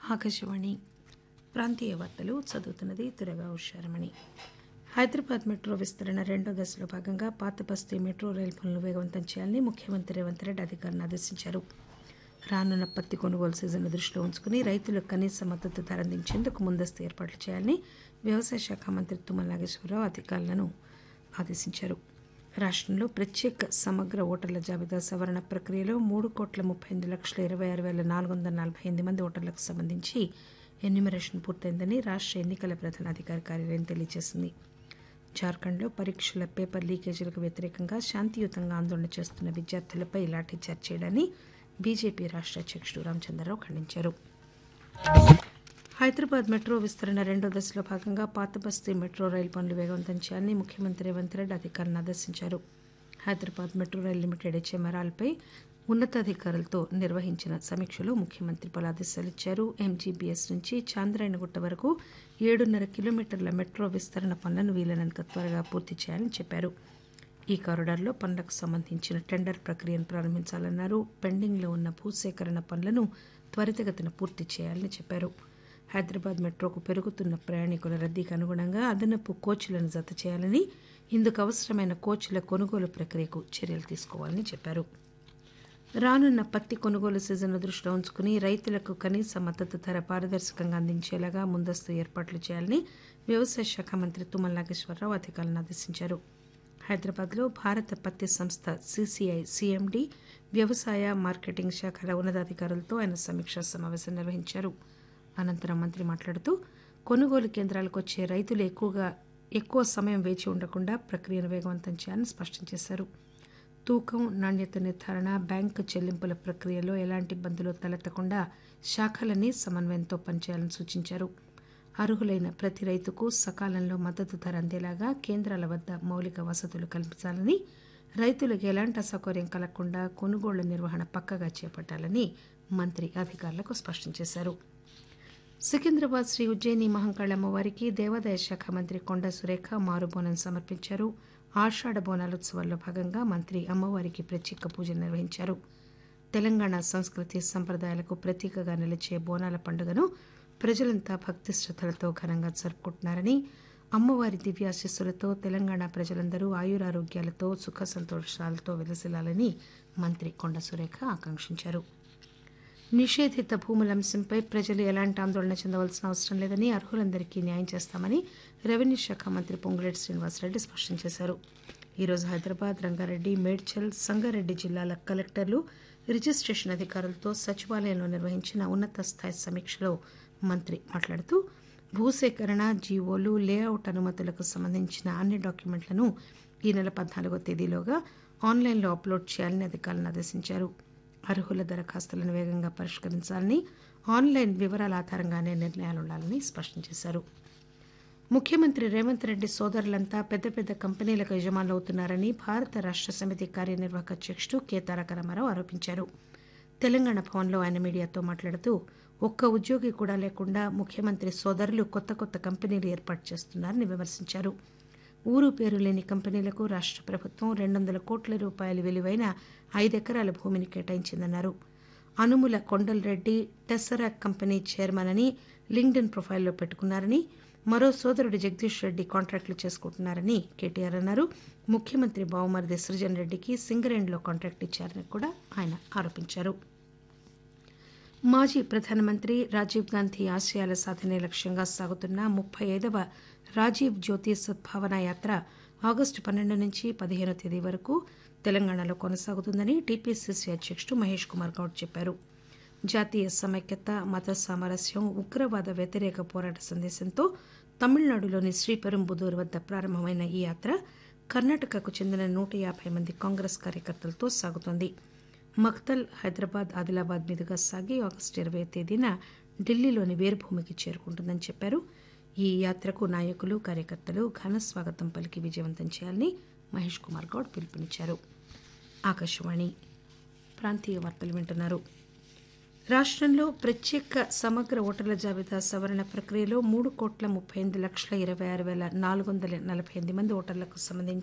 ఆకాశవాణి ప్రాంతీయ వార్తలు చదువుతున్నది తురగా ఉషారమణి హైదరాబాద్ మెట్రో విస్తరణ రెండో దశలో భాగంగా పాత బస్తీ మెట్రో రైలు పనులు వేగవంతం చేయాలని ముఖ్యమంత్రి రేవంత్ రెడ్డి అధికారులను ఆదేశించారు రానున్న పత్తి కొనుగోలు సీజన్ దృష్టిలో ఉంచుకుని రైతులకు కనీస మద్దతు ధర అందించేందుకు ముందస్తు ఏర్పాట్లు చేయాలని వ్యవసాయ శాఖ మంత్రి తుమ్మల నాగేశ్వరరావు అధికారులను ఆదేశించారు రాష్టంలో ప్రత్యేక సమగ్ర ఓటర్ల జాబితా సవరణ ప్రక్రియలో మూడు కోట్ల ముప్పై ఎనిమిది లక్షల ఇరవై ఆరు వేల నాలుగు వందల నలభై ఎనిమిది మంది ఓటర్లకు సంబంధించి ఎన్యూమరేషన్ పూర్తయిందని రాష్ట్ర ఎన్నికల ప్రధాన అధికారి కార్యాలయం తెలియజేసింది జార్ఖండ్లో పరీక్షల పేపర్ లీకేజీలకు వ్యతిరేకంగా శాంతియుతంగా ఆందోళన చేస్తున్న విద్యార్థులపై లాఠీచార్జ్ చేయడాన్ని బీజేపీ రాష్ట్ర అధ్యక్షుడు రామచంద్రరావు ఖండించారు హైదరాబాద్ మెట్రో విస్తరణ రెండో దశలో భాగంగా పాత బస్తీ మెట్రో రైలు పనులు వేగవంతం చేయాలని ముఖ్యమంత్రి రేవంత్ రెడ్డి అధికారులను ఆదేశించారు హైదరాబాద్ మెట్రో రైలు లిమిటెడ్ హెచ్ఎంఆర్ఆర్పై ఉన్నతాధికారులతో నిర్వహించిన సమీక్షలో ముఖ్యమంత్రి పలు ఆదేశాలు ఇచ్చారు ఎంజీబీఎస్ నుంచి చాంద్రాయణగుట్ట వరకు ఏడున్నర కిలోమీటర్ల మెట్రో విస్తరణ పనులను వీలైనంత త్వరగా పూర్తి చేయాలని చెప్పారు ఈ కారిడార్లో పనులకు సంబంధించిన టెండర్ ప్రక్రియను ప్రారంభించాలన్నారు పెండింగ్లో ఉన్న భూసేకరణ పనులను త్వరితగతిన పూర్తి చేయాలని చెప్పారు హైదరాబాద్ మెట్రోకు పెరుగుతున్న ప్రయాణికుల రద్దీకి అనుగుణంగా అదనపు కోచ్లను జత చేయాలని ఇందుకు అవసరమైన కోచ్ల కొనుగోలు ప్రక్రియకు చర్యలు తీసుకోవాలని చెప్పారు రానున్న పత్తి కొనుగోలు సీజన్ను దృష్టిలో ఉంచుకుని రైతులకు కనీస మద్దతు ధర పారదర్శకంగా అందించేలాగా ముందస్తు ఏర్పాట్లు చేయాలని వ్యవసాయ శాఖ మంత్రి తుమ్మల నాగేశ్వరరావు అధికారులను ఆదేశించారు హైదరాబాద్లో భారత పత్తి సంస్థ సీసీఐ సీఎండీ వ్యవసాయ మార్కెటింగ్ శాఖల ఉన్నతాధికారులతో ఆయన సమీక్షా సమావేశం నిర్వహించారు అనంతరం మంత్రి మాట్లాడుతూ కొనుగోలు కేంద్రాలకు వచ్చే రైతులు ఎక్కువగా ఎక్కువ సమయం వేచి ఉండకుండా ప్రక్రియను వేగవంతం చేయాలని స్పష్టం చేశారు తూకం నాణ్యత నిర్ధారణ బ్యాంకు చెల్లింపుల ప్రక్రియలో ఎలాంటి ఇబ్బందులు తలెత్తకుండా శాఖలన్నీ సమన్వయంతో పనిచేయాలని సూచించారు అర్హులైన ప్రతి రైతుకు సకాలంలో మద్దతు ధర అందేలాగా కేంద్రాల వద్ద మౌలిక వసతులు కల్పించాలని రైతులకు ఎలాంటి అసౌకర్యం కలగకుండా కొనుగోళ్ల నిర్వహణ పక్కగా చేపట్టాలని మంత్రి అధికారులకు స్పష్టం చేశారు సికింద్రాబాద్ శ్రీ ఉజ్జయిని మహంకాళ అమ్మవారికి దేవాదాయ శాఖ మంత్రి కొండ సురేఖ మారుబోనం సమర్పించారు ఆషాఢ బోనాలోత్సవాల్లో భాగంగా మంత్రి అమ్మవారికి ప్రత్యేక పూజలు నిర్వహించారు తెలంగాణ సంస్కృతి సంప్రదాయాలకు ప్రతీకగా నిలిచే బోనాల పండుగను ప్రజలంతా భక్తి శ్రద్దలతో ఘనంగా జరుపుకుంటున్నారని అమ్మవారి దివ్యాశిస్సులతో తెలంగాణ ప్రజలందరూ ఆయురారోగ్యాలతో సుఖ సంతోషాలతో వెలసిల్లాలని మంత్రి కొండ సురేఖ ఆకాంక్షించారు నిషేధిత భూముల అంశంపై ప్రజలు ఎలాంటి ఆందోళన చెందవలసిన అవసరం లేదని అర్హులందరికీ న్యాయం చేస్తామని రెవెన్యూ శాఖ మంత్రి పొంగులేటి శ్రీనివాసరెడ్డి స్పష్టం చేశారు ఈరోజు హైదరాబాద్ రంగారెడ్డి మేడ్చల్ సంగారెడ్డి జిల్లాల కలెక్టర్లు రిజిస్ట్రేషన్ అధికారులతో సచివాలయంలో నిర్వహించిన ఉన్నత స్థాయి సమీక్షలో మంత్రి మాట్లాడుతూ భూసేకరణ జీవోలు లేఅవుట్ అనుమతులకు సంబంధించిన అన్ని డాక్యుమెంట్లను ఈ నెల పద్నాలుగో తేదీలోగా ఆన్లైన్లో అప్లోడ్ చేయాలని అధికారులను ఆదేశించారు అర్హుల దరఖాస్తులను వేగంగా పరిష్కరించాలని ఆన్లైన్ వివరాల ఆధారంగానే నిర్ణయాలు ఉండాలని స్పష్టం చేశారు ముఖ్యమంత్రి రేవంత్ రెడ్డి సోదరులంతా పెద్ద పెద్ద కంపెనీలకు యజమానులవుతున్నారని భారత రాష్ట్ర సమితి కార్యనిర్వాహక అధ్యక్షుడు కె తారక రామారావు ఆరోపించారు తెలంగాణ భవన్లో ఆయన మీడియాతో మాట్లాడుతూ ఒక్క ఉద్యోగి కూడా లేకుండా ముఖ్యమంత్రి సోదరులు కొత్త కొత్త కంపెనీలు ఏర్పాటు చేస్తున్నారని విమర్శించారు ఊరు పేరు లేని కంపెనీలకు రాష్ట్ర ప్రభుత్వం రెండు వందల కోట్ల రూపాయల విలువైన ఐదెకరాల భూమిని కేటాయించిందన్నారు Anumula Kondal Reddy Tesseract company chairman అని లింక్డ్ఇన్ ప్రొఫైల్లో పెట్టుకున్నారని మరో సోదరుడు జగదీష్ రెడ్డి కాంట్రాక్టులు చేసుకుంటున్నారని కేటీఆర్ అన్నారు ముఖ్యమంత్రి బావుమరిది సృజన్ రెడ్డికి సింగరేణిలో కాంట్రాక్ట్ ఇచ్చారని కూడా ఆయన ఆరోపించారు మాజీ ప్రధానమంత్రి రాజీవ్ గాంధీ ఆశయాల సాధనే లక్ష్యంగా సాగుతున్న ముప్పై ఐదవ రాజీవ్ జ్యోతి సద్భావన యాత్ర ఆగస్టు పన్నెండు నుంచి పదిహేనో తేదీ వరకు తెలంగాణలో కొనసాగుతుందని టీపీసీసీ అధ్యక్షుడు మహేష్ కుమార్ గౌడ్ చెప్పారు జాతీయ సమైక్యత మత సామరస్యం ఉగ్రవాద వ్యతిరేక పోరాట సందేశంతో తమిళనాడులోని శ్రీపెరుంబుదూర్ వద్ద ప్రారంభమైన ఈ యాత్ర కర్ణాటకకు చెందిన నూట యాభై మంది కాంగ్రెస్ కార్యకర్తలతో సాగుతోంది మక్తల్ హైదరాబాద్ ఆదిలాబాద్ మీదుగా సాగి ఆగస్టు ఇరవై తేదీన ఢిల్లీలోని వీరభూమికి చేరుకుంటుందని చెప్పారు ఈ యాత్రకు నాయకులు కార్యకర్తలు ఘన స్వాగతం పలికి విజయవంతం చేయాలని మహేష్ కుమార్ గౌడ్ పిలుపునిచ్చారు ఆకాశవాణి ప్రాంతీయ వార్తలు వింటున్నారు రాష్ట్రంలో ప్రత్యేక సమగ్ర ఓటర్ల జాబితా సవరణ ప్రక్రియలో మూడు కోట్ల ముప్పై ఎనిమిది లక్షల ఇరవై ఆరు వేల నాలుగు వందల నలభై ఎనిమిది మంది ఓటర్లకు సంబంధించి